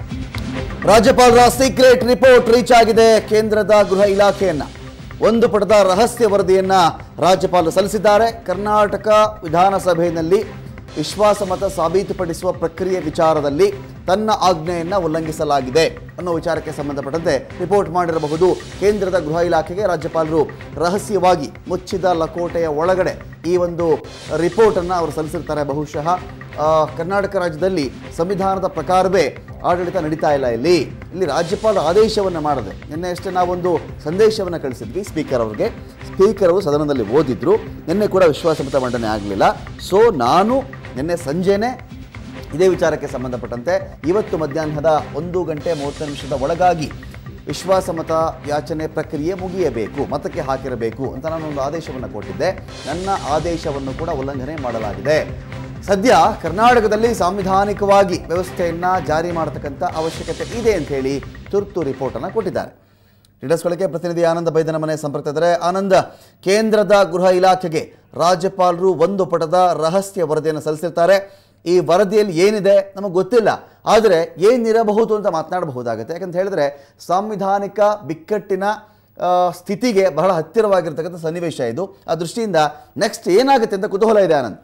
ರಾಜ್ಯಪಾಲರ secret report reach ಆಗಿದೆ ಕೇಂದ್ರದ ಗೃಹ ಇಲಾಖೆಯನ್ನ ಒಂದು ಪುಟದ ರಹಸ್ಯ ವರದಿಯನ್ನ ರಾಜ್ಯಪಾಲರು ಸಲ್ಲಿಸಿದ್ದಾರೆ ಕರ್ನಾಟಕ ವಿಧಾನಸಭೆಯಲ್ಲಿ ವಿಶ್ವಾಸಮತ ಸಾಬೀತುಪಡಿಸುವ ಪ್ರಕ್ರಿಯೆ ವಿಚಾರದಲ್ಲಿ ತನ್ನ ಆಜ್ಞೆಯನ್ನ ಉಲ್ಲಂಘಿಸಲಾಗಿದೆ ಅನ್ನೋ ವಿಚಾರಕ್ಕೆ ಸಂಬಂಧಪಟ್ಟಂತೆ ರಿಪೋರ್ಟ್ ಮಾಡಿರಬಹುದು ಕೇಂದ್ರದ ಗೃಹ ಇಲಾಖೆಗೆ ರಾಜ್ಯಪಾಲರು ರಹಸ್ಯವಾಗಿ ಮುಚ್ಚಿದ ಲಕೋಟೆಯ ಒಳಗಡೆ ಈ ಒಂದು ರಿಪೋರ್ಟನ್ನು ಅವರು ಸಲ್ಲಿಸಿರ್ತಾರೆ ಬಹುಶಃ ಆ, ಕರ್ನಾಟಕ ರಾಜ್ಯದಲ್ಲಿ ಸಂವಿಧಾನದ ಪ್ರಕಾರವೇ ಆಡಳಿತ ನಡೀತಾ ಇಲ್ಲ ಇಲ್ಲಿ ಇಲ್ಲಿ ರಾಜ್ಯಪಾಲ ಆದೇಶವನ್ನು ಮಾಡದೆ ನಿನ್ನೆ ಅಷ್ಟೇ ನಾವೊಂದು ಸಂದೇಶವನ್ನು ಕಳಿಸಿದ್ವಿ ಸ್ಪೀಕರ್ ಅವ್ರಿಗೆ ಸ್ಪೀಕರ್ ಅವರು ಸದನದಲ್ಲಿ ಓದಿದ್ರು ನಿನ್ನೆ ಕೂಡ ವಿಶ್ವಾಸಮತ ಮಂಡನೆ ಆಗಲಿಲ್ಲ ಸೊ ನಾನು ನಿನ್ನೆ ಸಂಜೆನೇ ಇದೇ ವಿಚಾರಕ್ಕೆ ಸಂಬಂಧಪಟ್ಟಂತೆ ಇವತ್ತು ಮಧ್ಯಾಹ್ನದ ಒಂದು ಗಂಟೆ ಮೂವತ್ತು ನಿಮಿಷದ ಒಳಗಾಗಿ ವಿಶ್ವಾಸಮತ ಯಾಚನೆ ಪ್ರಕ್ರಿಯೆ ಮುಗಿಯಬೇಕು ಮತಕ್ಕೆ ಹಾಕಿರಬೇಕು ಅಂತ ನಾನು ಒಂದು ಆದೇಶವನ್ನು ಕೊಟ್ಟಿದ್ದೆ ನನ್ನ ಆದೇಶವನ್ನು ಕೂಡ ಉಲ್ಲಂಘನೆ ಮಾಡಲಾಗಿದೆ ಸದ್ಯ ಕರ್ನಾಟಕದಲ್ಲಿ ಸಾಂವಿಧಾನಿಕವಾಗಿ ವ್ಯವಸ್ಥೆಯನ್ನು ಜಾರಿ ಮಾಡತಕ್ಕಂಥ ಅವಶ್ಯಕತೆ ಇದೆ ಅಂತ ಹೇಳಿ ತುರ್ತು ರಿಪೋರ್ಟನ್ನು ಕೊಟ್ಟಿದ್ದಾರೆ ಡೀಟೇಲ್ಸ್ಗಳಿಗೆ ಪ್ರತಿನಿಧಿ ಆನಂದ ಬೈದನ ಮನೆ ಸಂಪರ್ಕಿಸಿದರೆ ಆನಂದ ಕೇಂದ್ರದ ಗೃಹ ಇಲಾಖೆಗೆ ರಾಜ್ಯಪಾಲರು ಒಂದು ಪಟದ ರಹಸ್ಯ ವರದಿಯನ್ನು ಸಲ್ಲಿಸಿರ್ತಾರೆ ಈ ವರದಿಯಲ್ಲಿ ಏನಿದೆ ನಮಗೆ ಗೊತ್ತಿಲ್ಲ ಆದರೆ ಏನಿರಬಹುದು ಅಂತ ಮಾತನಾಡಬಹುದಾಗುತ್ತೆ ಯಾಕಂತ ಹೇಳಿದ್ರೆ ಸಾಂವಿಧಾನಿಕ ಬಿಕ್ಕಟ್ಟಿನ ಆ, ಸ್ಥಿತಿಗೆ ಬಹಳ ಹತ್ತಿರವಾಗಿರ್ತಕ್ಕಂಥ ಸನ್ನಿವೇಶ ಇದು ಆ ದೃಷ್ಟಿಯಿಂದ ನೆಕ್ಸ್ಟ್ ಏನಾಗುತ್ತೆ ಅಂತ ಕುತೂಹಲ ಇದೆ ಆನಂದ್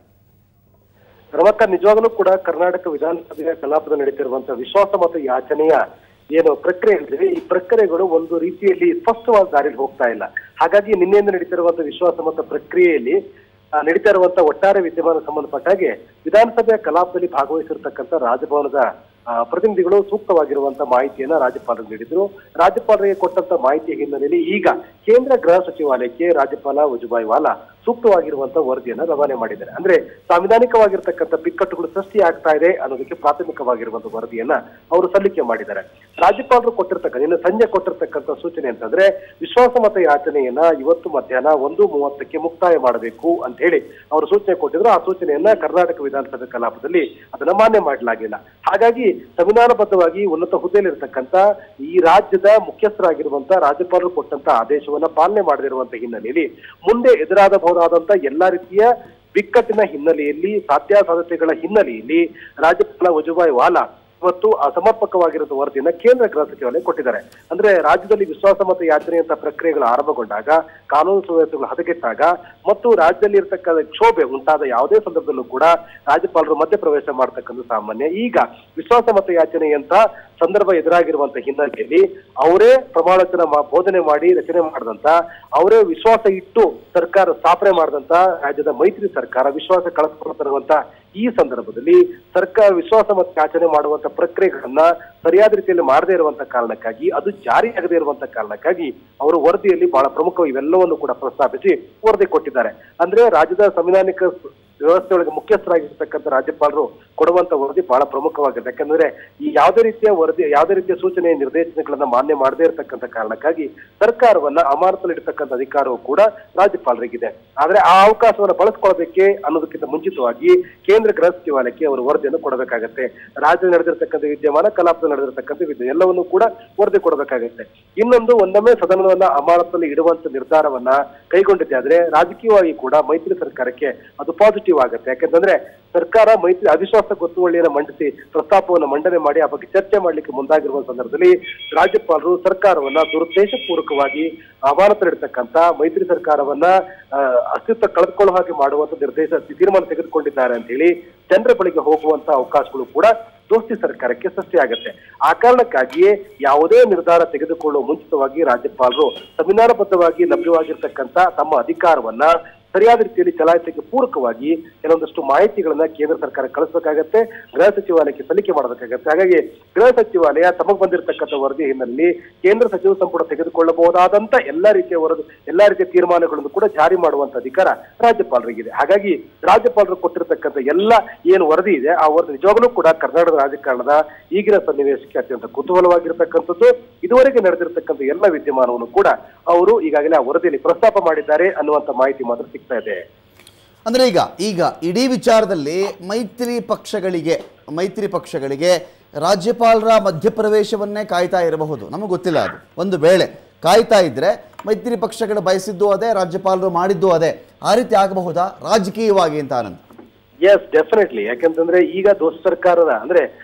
ರಮಕ್ಕ ನಿಜವಾಗಲೂ ಕೂಡ ಕರ್ನಾಟಕ ವಿಧಾನಸಭೆಯ ಕಲಾಪದ ನಡೀತಿರುವಂತಹ ವಿಶ್ವಾಸಮತ ಯಾಚನೆಯ ಏನು ಪ್ರಕ್ರಿಯೆ ಅಂದ್ರೆ ಈ ಪ್ರಕ್ರಿಯೆಗಳು ಒಂದು ರೀತಿಯಲ್ಲಿ ಸ್ಪಷ್ಟವಾದ ದಾರಿಯಲ್ಲಿ ಹೋಗ್ತಾ ಇಲ್ಲ ಹಾಗಾಗಿ ನಿನ್ನೆಯಿಂದ ನಡೀತಿರುವಂತಹ ವಿಶ್ವಾಸಮತ ಪ್ರಕ್ರಿಯೆಯಲ್ಲಿ ಆ, ನಡೀತಾ ಇರುವಂತಹ ಒಟ್ಟಾರೆ ವಿದ್ಯಮಾನ ಸಂಬಂಧಪಟ್ಟ ಹಾಗೆ ವಿಧಾನಸಭೆಯ ಕಲಾಪದಲ್ಲಿ ಭಾಗವಹಿಸಿರ್ತಕ್ಕಂಥ ರಾಜಭವನದ ಆ, ಪ್ರತಿನಿಧಿಗಳು ಸೂಕ್ತವಾಗಿರುವಂತಹ ಮಾಹಿತಿಯನ್ನ ರಾಜ್ಯಪಾಲರಿಗೆ ನೀಡಿದ್ರು ರಾಜ್ಯಪಾಲರಿಗೆ ಕೊಟ್ಟಂತ ಮಾಹಿತಿಯ ಹಿನ್ನೆಲೆಯಲ್ಲಿ ಈಗ ಕೇಂದ್ರ ಗೃಹ ಸಚಿವಾಲಯಕ್ಕೆ ರಾಜ್ಯಪಾಲ ವಜುಭಾಯಿ ವಾಲಾ ಸೂಕ್ತವಾಗಿರುವಂತಹ ವರದಿಯನ್ನ ರವಾನೆ ಮಾಡಿದ್ದಾರೆ ಅಂದ್ರೆ ಸಾಂವಿಧಾನಿಕವಾಗಿರ್ತಕ್ಕಂಥ ಬಿಕ್ಕಟ್ಟುಗಳು ಸೃಷ್ಟಿ ಆಗ್ತಾ ಇದೆ ಅನ್ನೋದಕ್ಕೆ ಪ್ರಾಥಮಿಕವಾಗಿರುವಂತಹ ವರದಿಯನ್ನ ಅವರು ಸಲ್ಲಿಕೆ ಮಾಡಿದ್ದಾರೆ ರಾಜ್ಯಪಾಲರು ಕೊಟ್ಟಿರ್ತಕ್ಕ ನಿನ್ನೆ ಸಂಜೆ ಕೊಟ್ಟಿರ್ತಕ್ಕಂಥ ಸೂಚನೆ ಅಂತಂದ್ರೆ ವಿಶ್ವಾಸಮತ ಯಾಚನೆಯನ್ನ ಇವತ್ತು ಮಧ್ಯಾಹ್ನ ಒಂದು ಮೂವತ್ತಕ್ಕೆ ಮುಕ್ತಾಯ ಮಾಡಬೇಕು ಅಂತ ಹೇಳಿ ಅವರು ಸೂಚನೆ ಕೊಟ್ಟಿದ್ರು ಆ ಸೂಚನೆಯನ್ನ ಕರ್ನಾಟಕ ವಿಧಾನಸಭೆ ಕಲಾಪದಲ್ಲಿ ಅದನ್ನ ಮಾನ್ಯ ಮಾಡಲಾಗಿಲ್ಲ ಹಾಗಾಗಿ ಸಂವಿಧಾನಬದ್ಧವಾಗಿ ಉನ್ನತ ಹುದ್ದೆಯಲ್ಲಿರ್ತಕ್ಕಂಥ ಈ ರಾಜ್ಯದ ಮುಖ್ಯಸ್ಥರಾಗಿರುವಂತ ರಾಜ್ಯಪಾಲರು ಕೊಟ್ಟಂತ ಆದೇಶವನ್ನ ಪಾಲನೆ ಮಾಡದಿರುವಂತ ಹಿನ್ನೆಲೆಯಲ್ಲಿ ಮುಂದೆ ಎದುರಾಗಬಹುದಾದಂತ ಎಲ್ಲಾ ರೀತಿಯ ಬಿಕ್ಕಟ್ಟಿನ ಹಿನ್ನೆಲೆಯಲ್ಲಿ ಸಾಧ್ಯಾಸಾಧ್ಯತೆಗಳ ಹಿನ್ನೆಲೆಯಲ್ಲಿ ರಾಜ್ಯಪಾಲ ವಜುಭಾಯಿ ವಾಲಾ ಇವತ್ತು ಅಸಮರ್ಪಕವಾಗಿರುವ ವರದಿಯನ್ನ ಕೇಂದ್ರ ಗೃಹ ಸಚಿವಾಲಯ ಕೊಟ್ಟಿದ್ದಾರೆ ಅಂದ್ರೆ ರಾಜ್ಯದಲ್ಲಿ ವಿಶ್ವಾಸಮತ ಯಾಚನೆಯಂತ ಪ್ರಕ್ರಿಯೆಗಳು ಆರಂಭಗೊಂಡಾಗ ಕಾನೂನು ಸುವ್ಯವಸ್ಥೆಗಳು ಹದಗೆಟ್ಟಾಗ ಮತ್ತು ರಾಜ್ಯದಲ್ಲಿ ಇರತಕ್ಕ ಕ್ಷೋಭೆ ಉಂಟಾದ ಯಾವುದೇ ಸಂದರ್ಭದಲ್ಲೂ ಕೂಡ ರಾಜ್ಯಪಾಲರು ಮಧ್ಯಪ್ರವೇಶ ಮಾಡತಕ್ಕಂಥ ಸಾಮಾನ್ಯ ಈಗ ವಿಶ್ವಾಸಮತ ಯಾಚನೆಯಂತ ಸಂದರ್ಭ ಎದುರಾಗಿರುವಂತ ಹಿನ್ನೆಲೆಯಲ್ಲಿ ಅವರೇ ಪ್ರಮಾಣವಚನ ಮಾ- ಬೋಧನೆ ಮಾಡಿ ರಚನೆ ಮಾಡಿದಂತ ಅವರೇ ವಿಶ್ವಾಸ ಇಟ್ಟು ಸರ್ಕಾರ ಸ್ಥಾಪನೆ ಮಾಡಿದಂತ ರಾಜ್ಯದ ಮೈತ್ರಿ ಸರ್ಕಾರ ವಿಶ್ವಾಸ ಕಳೆದುಕೊಳ್ಳುತ್ತಿರುವಂತ ಈ ಸಂದರ್ಭದಲ್ಲಿ ಸರ್ಕಾರ ವಿಶ್ವಾಸ ಮತ್ತು ಯಾಚನೆ ಮಾಡುವಂತ ಪ್ರಕ್ರಿಯೆಗಳನ್ನ ಸರಿಯಾದ ರೀತಿಯಲ್ಲಿ ಮಾಡದೇ ಇರುವಂತ ಕಾರಣಕ್ಕಾಗಿ ಅದು ಜಾರಿಯಾಗದೇ ಇರುವಂತ ಕಾರಣಕ್ಕಾಗಿ ಅವರು ವರದಿಯಲ್ಲಿ ಬಹಳ ಪ್ರಮುಖ ಇವೆಲ್ಲವನ್ನು ಕೂಡ ಪ್ರಸ್ತಾಪಿಸಿ ವರದಿ ಕೊಟ್ಟಿದ್ದಾರೆ ಅಂದ್ರೆ ರಾಜ್ಯದ ಸಂವಿಧಾನಿಕ ವ್ಯವಸ್ಥೆಯೊಳಗೆ ಮುಖ್ಯಸ್ಥರಾಗಿರ್ತಕ್ಕಂಥ ರಾಜ್ಯಪಾಲರು ಕೊಡುವಂತ ವರದಿ ಬಹಳ ಪ್ರಮುಖವಾಗಿದೆ ಯಾಕಂದ್ರೆ ಈ ಯಾವುದೇ ರೀತಿಯ ವರದಿ ಯಾವುದೇ ರೀತಿಯ ಸೂಚನೆ ನಿರ್ದೇಶನಗಳನ್ನ ಮಾನ್ಯ ಮಾಡದೇ ಇರತಕ್ಕಂಥ ಕಾರಣಕ್ಕಾಗಿ ಸರ್ಕಾರವನ್ನ ಅಮಾನತಲ್ಲಿರ್ತಕ್ಕಂಥ ಅಧಿಕಾರವು ಕೂಡ ರಾಜ್ಯಪಾಲರಿಗಿದೆ ಆದ್ರೆ ಆ ಅವಕಾಶವನ್ನು ಬಳಸ್ಕೊಳ್ಬೇಕೆ ಅನ್ನೋದಕ್ಕಿಂತ ಮುಂಚಿತವಾಗಿ ಕೇಂದ್ರ ಗೃಹ ಸಚಿವಾಲಯಕ್ಕೆ ಅವರು ವರದಿಯನ್ನು ಕೊಡಬೇಕಾಗತ್ತೆ ರಾಜ್ಯದಲ್ಲಿ ನಡೆದಿರ್ತಕ್ಕಂಥ ವಿದ್ಯಮಾನ ಕಲಾಪದಲ್ಲಿ ನಡೆದಿರ್ತಕ್ಕಂಥ ವಿದ್ಯ ಎಲ್ಲವನ್ನೂ ಕೂಡ ವರದಿ ಕೊಡಬೇಕಾಗತ್ತೆ ಇನ್ನೊಂದು ಒಂದೊಮ್ಮೆ ಸದನವನ್ನ ಅಮಾನತಲ್ಲಿ ಇಡುವಂತ ನಿರ್ಧಾರವನ್ನ ಕೈಗೊಂಡಿದ್ದೆ ಆದ್ರೆ ರಾಜಕೀಯವಾಗಿ ಕೂಡ ಮೈತ್ರಿ ಸರ್ಕಾರಕ್ಕೆ ಅದು ಪಾಸಿಟಿವ್ ಆಗುತ್ತೆ ಯಾಕಂತಂದ್ರೆ ಸರ್ಕಾರ ಮೈತ್ರಿ ಅವಿಶ್ವಾಸ ಗೊತ್ತುವಳಿಯನ್ನು ಮಂಡಿಸಿ ಪ್ರಸ್ತಾಪವನ್ನು ಮಂಡನೆ ಮಾಡಿ ಆ ಬಗ್ಗೆ ಚರ್ಚೆ ಮಾಡಲಿಕ್ಕೆ ಮುಂದಾಗಿರುವ ಸಂದರ್ಭದಲ್ಲಿ ರಾಜ್ಯಪಾಲರು ಸರ್ಕಾರವನ್ನ ದುರುದ್ದೇಶಪೂರ್ವಕವಾಗಿ ಅಮಾನತಲ್ಲಿಡ್ತಕ್ಕಂಥ ಮೈತ್ರಿ ಸರ್ಕಾರವನ್ನ ಆ, ಅಸ್ತಿತ್ವ ಕಳೆದುಕೊಳ್ಳೋ ಹಾಗೆ ಮಾಡುವಂತ ನಿರ್ದೇಶ ತೀರ್ಮಾನ ತೆಗೆದುಕೊಂಡಿದ್ದಾರೆ ಅಂತ ಹೇಳಿ ಜನರ ಬಳಿಗೆ ಹೋಗುವಂತ ಅವಕಾಶಗಳು ಕೂಡ ದೋಸ್ತಿ ಸರ್ಕಾರಕ್ಕೆ ಸೃಷ್ಟಿಯಾಗುತ್ತೆ ಆ ಕಾರಣಕ್ಕಾಗಿಯೇ ಯಾವುದೇ ನಿರ್ಧಾರ ತೆಗೆದುಕೊಳ್ಳುವ ಮುಂಚಿತವಾಗಿ ರಾಜ್ಯಪಾಲರು ಸಂವಿಧಾನಬದ್ಧವಾಗಿ ಲಭ್ಯವಾಗಿರ್ತಕ್ಕಂಥ ತಮ್ಮ ಅಧಿಕಾರವನ್ನ ಸರಿಯಾದ ರೀತಿಯಲ್ಲಿ ಚಲಾಯಿಸಲಿಕ್ಕೆ ಪೂರಕವಾಗಿ ಕೆಲವೊಂದಷ್ಟು ಮಾಹಿತಿಗಳನ್ನ ಕೇಂದ್ರ ಸರ್ಕಾರ ಕಳಿಸಬೇಕಾಗತ್ತೆ ಗೃಹ ಸಚಿವಾಲಯಕ್ಕೆ ಸಲ್ಲಿಕೆ ಮಾಡಬೇಕಾಗತ್ತೆ ಹಾಗಾಗಿ ಗೃಹ ಸಚಿವಾಲಯ ತಮಗೆ ಬಂದಿರತಕ್ಕಂಥ ವರದಿ ಹಿನ್ನೆಲೆಯಲ್ಲಿ ಕೇಂದ್ರ ಸಚಿವ ಸಂಪುಟ ತೆಗೆದುಕೊಳ್ಳಬಹುದಾದಂತ ಎಲ್ಲಾ ರೀತಿಯ ವರದಿ ಎಲ್ಲಾ ರೀತಿಯ ತೀರ್ಮಾನಗಳನ್ನು ಕೂಡ ಜಾರಿ ಮಾಡುವಂತ ಅಧಿಕಾರ ರಾಜ್ಯಪಾಲರಿಗಿದೆ ಹಾಗಾಗಿ ರಾಜ್ಯಪಾಲರು ಕೊಟ್ಟಿರತಕ್ಕಂಥ ಎಲ್ಲ ಏನು ವರದಿ ಇದೆ ಆ ವರದಿ ನಿಜವಾಗ್ಲೂ ಕೂಡ ಕರ್ನಾಟಕದ ರಾಜಕಾರಣದ ಈಗಿನ ಸನ್ನಿವೇಶಕ್ಕೆ ಅತ್ಯಂತ ಕುತೂಹಲವಾಗಿರ್ತಕ್ಕಂಥದ್ದು ಇದುವರೆಗೆ ನಡೆದಿರತಕ್ಕಂಥ ಎಲ್ಲ ವಿದ್ಯಮಾನವನ್ನು ಕೂಡ ಅವರು ಈಗಾಗಲೇ ಆ ವರದಿಯಲ್ಲಿ ಪ್ರಸ್ತಾಪ ಮಾಡಿದ್ದಾರೆ ಅನ್ನುವಂತ ಮಾಹಿತಿ ಮಾತ್ರ ಸಿಗ್ತಾ ಇದೆ ಅಂದರೆ ಈಗ ಈಗ ಇಡೀ ವಿಚಾರದಲ್ಲಿ ಮೈತ್ರಿ ಪಕ್ಷಗಳಿಗೆ ಮೈತ್ರಿ ಪಕ್ಷಗಳಿಗೆ ರಾಜ್ಯಪಾಲರ ಮಧ್ಯಪ್ರವೇಶವನ್ನೇ ಕಾಯ್ತಾ ಇರಬಹುದು ನಮಗೆ ಗೊತ್ತಿಲ್ಲ ಅದು ಒಂದು ವೇಳೆ ಕಾಯ್ತಾ ಇದ್ರೆ ಮೈತ್ರಿ ಪಕ್ಷಗಳು ಬಯಸಿದ್ದು ಅದೇ ರಾಜ್ಯಪಾಲರು ಮಾಡಿದ್ದು ಅದೇ ಆ ರೀತಿ ಆಗಬಹುದಾ ರಾಜಕೀಯವಾಗಿ ಅಂತ ಆನಂದ್ ಎಸ್ ಡೆಫಿನೆಟ್ಲಿ ಯಾಕಂತಂದ್ರೆ ಈಗ ದೋಸ್ತ ಸರ್ಕಾರದ ಅಂದ್ರೆ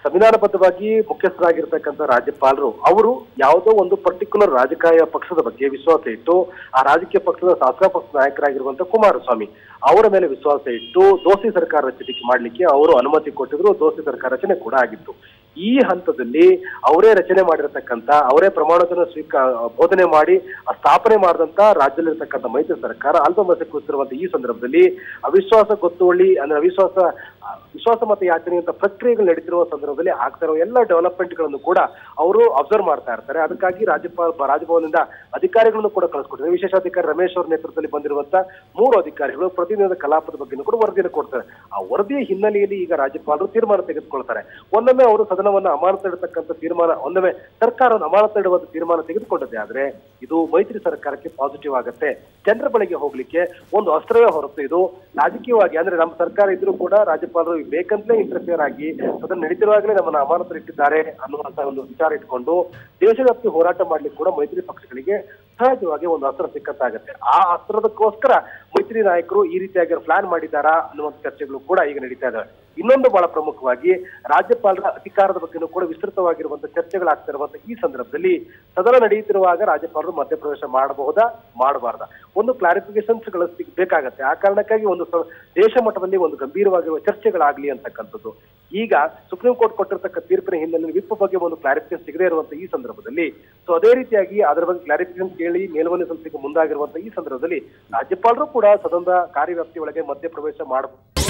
ಸಂವಿಧಾನಬದ್ಧವಾಗಿ ಮುಖ್ಯಸ್ಥರಾಗಿರ್ತಕ್ಕಂಥ ರಾಜ್ಯಪಾಲರು ಅವರು ಯಾವುದೋ ಒಂದು ಪರ್ಟಿಕ್ಯುಲರ್ ರಾಜಕೀಯ ಪಕ್ಷದ ಬಗ್ಗೆ ವಿಶ್ವಾಸ ಇಟ್ಟು ಆ ರಾಜಕೀಯ ಪಕ್ಷದ ಶಾಸಕ ಪಕ್ಷದ ನಾಯಕರಾಗಿರುವಂತ ಕುಮಾರಸ್ವಾಮಿ ಅವರ ಮೇಲೆ ವಿಶ್ವಾಸ ಇಟ್ಟು ದೋಸ್ತಿ ಸರ್ಕಾರ ರಚನೆಗೆ ಮಾಡ್ಲಿಕ್ಕೆ ಅವರು ಅನುಮತಿ ಕೊಟ್ಟಿದ್ರು ದೋಸ್ತಿ ಸರ್ಕಾರ ರಚನೆ ಕೂಡ ಆಗಿತ್ತು ಈ ಹಂತದಲ್ಲಿ ಅವರೇ ರಚನೆ ಮಾಡಿರತಕ್ಕಂತ ಅವರೇ ಪ್ರಮಾಣವಚನ ಸ್ವೀಕ ಬೋಧನೆ ಮಾಡಿ ಆ ಸ್ಥಾಪನೆ ಮಾಡಿದಂತ ರಾಜ್ಯದಲ್ಲಿರ್ತಕ್ಕಂಥ ಮೈತ್ರಿ ಸರ್ಕಾರ ಅಲ್ಪಮತ ಕೂತಿರುವಂತ ಈ ಸಂದರ್ಭದಲ್ಲಿ ಅವಿಶ್ವಾಸ ಗೊತ್ತುವಳಿ ಅಂದ್ರೆ ಅವಿಶ್ವಾಸ ಆ, ವಿಶ್ವಾಸ ಮತ ಯಾಚನೆ ಅಂತ ಪ್ರಕ್ರಿಯೆಗಳು ನಡೀತಿರುವ ಸಂದರ್ಭದಲ್ಲಿ ಆಗ್ತಾ ಇರುವ ಎಲ್ಲ ಡೆವಲಪ್ಮೆಂಟ್ ಗಳನ್ನು ಕೂಡ ಅವರು ಅಬ್ಸರ್ವ್ ಮಾಡ್ತಾ ಇರ್ತಾರೆ ಅದಕ್ಕಾಗಿ ರಾಜ್ಯಪಾಲ ರಾಜಭವನದಿಂದ ಅಧಿಕಾರಿಗಳನ್ನು ಕೂಡ ಕಳಿಸ್ಕೊಟ್ಟಿದ್ದಾರೆ ವಿಶೇಷಾಧಿಕಾರಿ ರಮೇಶ್ ಅವರ ನೇತೃತ್ವದಲ್ಲಿ ಬಂದಿರುವಂತ ಮೂರು ಅಧಿಕಾರಿಗಳು ಪ್ರತಿದಿನದ ಕಲಾಪದ ಬಗ್ಗೆ ಕೂಡ ವರದಿಯನ್ನು ಕೊಡ್ತಾರೆ ಆ ವರದಿಯ ಹಿನ್ನೆಲೆಯಲ್ಲಿ ಈಗ ರಾಜ್ಯಪಾಲರು ತೀರ್ಮಾನ ತೆಗೆದುಕೊಳ್ತಾರೆ ಒಂದೊಮ್ಮೆ ಅವರು ಸದನವನ್ನು ಅಮಾನತು ಇಡತಕ್ಕಂಥ ತೀರ್ಮಾನ ಒಂದೊಮ್ಮೆ ಸರ್ಕಾರವನ್ನು ಅಮಾನತು ಇಡುವಂತ ತೀರ್ಮಾನ ತೆಗೆದುಕೊಂಡದ್ದೇ ಆದ್ರೆ ಇದು ಮೈತ್ರಿ ಸರ್ಕಾರಕ್ಕೆ ಪಾಸಿಟಿವ್ ಆಗುತ್ತೆ ಜನರ ಬಳಿಗೆ ಹೋಗ್ಲಿಕ್ಕೆ ಒಂದು ಅಸ್ತ್ರವೇ ಹೊರತು ಇದು ರಾಜಕೀಯವಾಗಿ ಅಂದ್ರೆ ನಮ್ಮ ಸರ್ಕಾರ ಇದ್ರೂ ಕೂಡ ರಾಜ್ಯಪಾಲರು ಬೇಕಂತಲೇ ಇಂಟರ್ಫಿಯರ್ ಆಗಿ ಅದನ್ನ ನಡೀತಿರುವಾಗಲೇ ನಮ್ಮನ್ನ ಅಮಾನತು ಇಟ್ಟಿದ್ದಾರೆ ಅನ್ನುವಂತ ಒಂದು ವಿಚಾರ ಇಟ್ಕೊಂಡು ದೇಶವ್ಯಾಪಿ ಹೋರಾಟ ಮಾಡ್ಲಿಕ್ಕೆ ಕೂಡ ಮೈತ್ರಿ ಪಕ್ಷಗಳಿಗೆ ಸಹಜವಾಗಿ ಒಂದು ಅಸ್ತ್ರ ಸಿಕ್ಕತ್ತಾಗತ್ತೆ ಆ ಅಸ್ತ್ರದಕ್ಕೋಸ್ಕರ ಮೈತ್ರಿ ನಾಯಕರು ಈ ರೀತಿಯಾಗಿ ಪ್ಲಾನ್ ಮಾಡಿದ್ದಾರಾ ಅನ್ನುವಂತ ಚರ್ಚೆಗಳು ಕೂಡ ಈಗ ನಡೀತಾ ಇದಾವೆ ಇನ್ನೊಂದು ಬಹಳ ಪ್ರಮುಖವಾಗಿ ರಾಜ್ಯಪಾಲರ ಅಧಿಕಾರದ ಬಗ್ಗೆನೂ ಕೂಡ ವಿಸ್ತೃತವಾಗಿರುವಂತಹ ಚರ್ಚೆಗಳಾಗ್ತಾ ಇರುವಂತಹ ಈ ಸಂದರ್ಭದಲ್ಲಿ ಸದನ ನಡೆಯುತ್ತಿರುವಾಗ ರಾಜ್ಯಪಾಲರು ಮಧ್ಯಪ್ರವೇಶ ಮಾಡಬಹುದಾ ಮಾಡಬಾರ್ದಾ ಒಂದು ಕ್ಲಾರಿಫಿಕೇಶನ್ಸ್ ಗಳು ಬೇಕಾಗತ್ತೆ ಆ ಕಾರಣಕ್ಕಾಗಿ ಒಂದು ಸ- ದೇಶ ಮಟ್ಟದಲ್ಲಿ ಒಂದು ಗಂಭೀರವಾಗಿರುವ ಚರ್ಚೆಗಳಾಗ್ಲಿ ಅಂತಕ್ಕಂಥದ್ದು ಈಗ ಸುಪ್ರೀಂ ಕೋರ್ಟ್ ಕೊಟ್ಟಿರ್ತಕ್ಕ ತೀರ್ಪಿನ ಹಿನ್ನೆಲೆಯಲ್ಲಿ ವಿಪ್ ಬಗ್ಗೆ ಒಂದು ಕ್ಲಾರಿಫಿಕೇಶನ್ ಸಿಗದೇ ಇರುವಂತಹ ಈ ಸಂದರ್ಭದಲ್ಲಿ ಸೊ ಅದೇ ರೀತಿಯಾಗಿ ಅದರ ಬಗ್ಗೆ ಕ್ಲಾರಿಫಿಕೇಶನ್ ಕೇಳಿ ಮೇಲ್ಮನೆ ಸಲ್ಲಿಸಲಿಕ್ಕೆ ಮುಂದಾಗಿರುವಂತಹ ಈ ಸಂದರ್ಭದಲ್ಲಿ ರಾಜ್ಯಪಾಲರು ಕೂಡ ಸದನದ ಕಾರ್ಯವ್ಯಾಪ್ತಿ ಒಳಗೆ ಮಧ್ಯಪ್ರವೇಶ ಮಾಡಬಹುದು